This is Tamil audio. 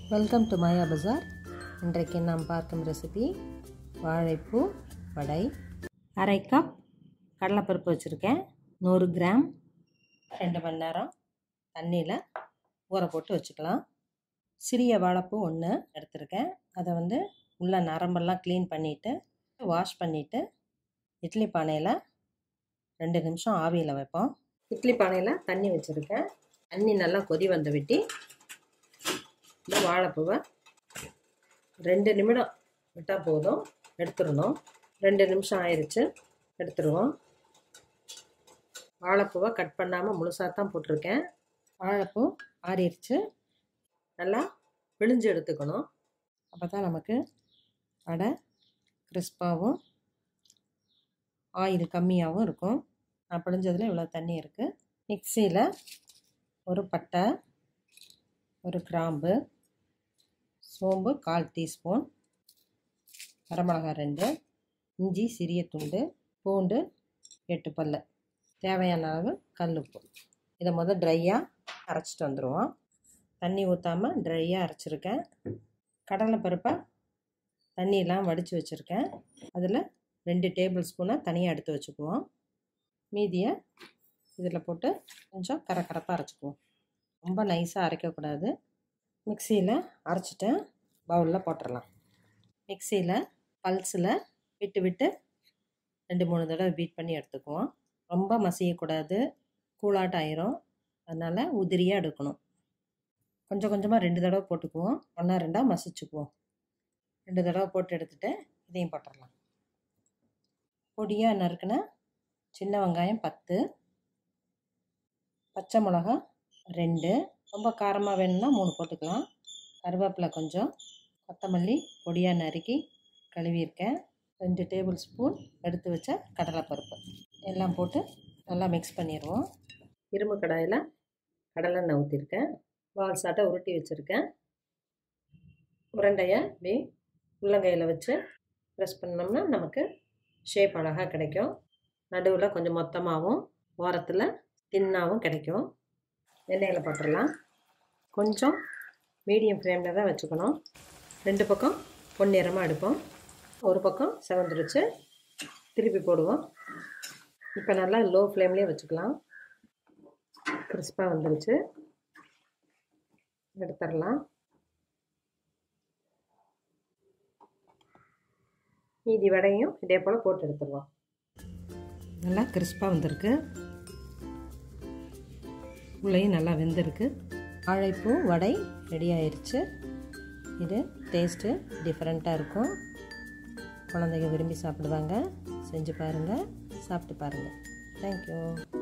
வெல்கம் டு மாயா பஜார் இன்றைக்கு நாம் பார்க்கும் ரெசிபி வாழைப்பூ வடை அரை கப் கடலைப்பருப்பு வச்சுருக்கேன் நூறு கிராம் ரெண்டு மணி நேரம் தண்ணியில் ஊற போட்டு வச்சுக்கலாம் சிறிய வாழைப்பூ ஒன்று எடுத்திருக்கேன் அதை வந்து உள்ள நரம்பெல்லாம் க்ளீன் பண்ணிவிட்டு வாஷ் பண்ணிவிட்டு இட்லி பானையில் ரெண்டு நிமிஷம் ஆவியில் வைப்போம் இட்லி பானையில் தண்ணி வச்சுருக்கேன் தண்ணி நல்லா கொதி வந்த விட்டி இந்த வாழைப்பூவை ரெண்டு நிமிடம் விட்டால் போதும் எடுத்துடணும் ரெண்டு நிமிஷம் ஆயிடுச்சு எடுத்துருவோம் வாழைப்பூவை கட் பண்ணாமல் முழுசாக தான் போட்டிருக்கேன் வாழைப்பூ ஆறிடுச்சு நல்லா பிழிஞ்சு எடுத்துக்கணும் அப்போ தான் நமக்கு வடை கிறிஸ்பாகவும் ஆயில் கம்மியாகவும் இருக்கும் நான் பிழிஞ்சதில் இவ்வளோ தண்ணி இருக்குது மிக்சியில் ஒரு பட்டை ஒரு கிராம்பு சோம்பு கால் டீஸ்பூன் வரமிளகா ரெண்டு இஞ்சி சிறிய துண்டு பூண்டு எட்டு பல் தேவையான அளவு கல் உப்பு இதை முதல் ட்ரையாக அரைச்சிட்டு வந்துடுவோம் தண்ணி ஊற்றாமல் ட்ரையாக அரைச்சிருக்கேன் கடலை பருப்பை தண்ணியெல்லாம் வடித்து வச்சுருக்கேன் அதில் ரெண்டு டேபிள் ஸ்பூனை தனியாக எடுத்து வச்சுக்குவோம் மீதியை இதில் போட்டு கொஞ்சம் கரக்கரப்பாக அரைச்சிக்குவோம் ரொம்ப நைஸாக அரைக்கக்கூடாது மிக்சியில் அரைச்சிட்டு பவுலில் போட்டுடலாம் மிக்சியில் பல்ஸில் விட்டு விட்டு ரெண்டு மூணு தடவை பீட் பண்ணி எடுத்துக்குவோம் ரொம்ப மசியக்கூடாது கூலாட்டம் ஆயிரும் அதனால் உதிரியாக எடுக்கணும் கொஞ்சம் கொஞ்சமாக ரெண்டு தடவை போட்டுக்குவோம் ஒன்றா ரெண்டாக மசிச்சுக்குவோம் ரெண்டு தடவை போட்டு எடுத்துகிட்டு இதையும் போட்டுடலாம் பொடியாக நறுக்கின சின்ன வெங்காயம் பத்து பச்சை மிளகா ரெண்டு ரொம்ப காரமாக வேணும்னா மூணு போட்டுக்கலாம் கருவேப்பிலை கொஞ்சம் கொத்தமல்லி பொடியாக நறுக்கி கழுவியிருக்கேன் ரெண்டு டேபிள் ஸ்பூன் எடுத்து வச்ச கடலைப்பருப்பு எல்லாம் போட்டு நல்லா மிக்ஸ் பண்ணிடுவோம் இரும்பு கடாயில் கடலெண்ணெய் ஊற்றிருக்கேன் வால் சாட்டை உருட்டி வச்சுருக்கேன் உருண்டையை இப்படி உள்ளங்கையில் வச்சு ப்ரெஸ் பண்ணோம்னா நமக்கு ஷேப் அழகாக கிடைக்கும் நடுவில் கொஞ்சம் மொத்தமாகவும் ஓரத்தில் தின்னாகவும் கிடைக்கும் எண்ணெயில் போட்டுடலாம் கொஞ்சம் மீடியம் ஃப்ளேமில் தான் வச்சுக்கணும் ரெண்டு பக்கம் பொன்னிறமாக எடுப்போம் ஒரு பக்கம் செவந்துருச்சு திருப்பி போடுவோம் இப்போ நல்லா லோ ஃப்ளேம்லேயே வச்சுக்கலாம் கிறிஸ்பாக வந்துருச்சு எடுத்துடலாம் மீதி வடையும் இதே போல் போட்டு எடுத்துருவோம் நல்லா கிறிஸ்பாக வந்திருக்கு உள்ளேயும் நல்லா வெந்திருக்கு வாழைப்பூ வடை ரெடி ஆயிடுச்சு இது டேஸ்ட்டு டிஃப்ரெண்ட்டாக இருக்கும் குழந்தைங்க விரும்பி சாப்பிடுவாங்க செஞ்சு பாருங்கள் சாப்பிட்டு பாருங்கள் தேங்க்யூ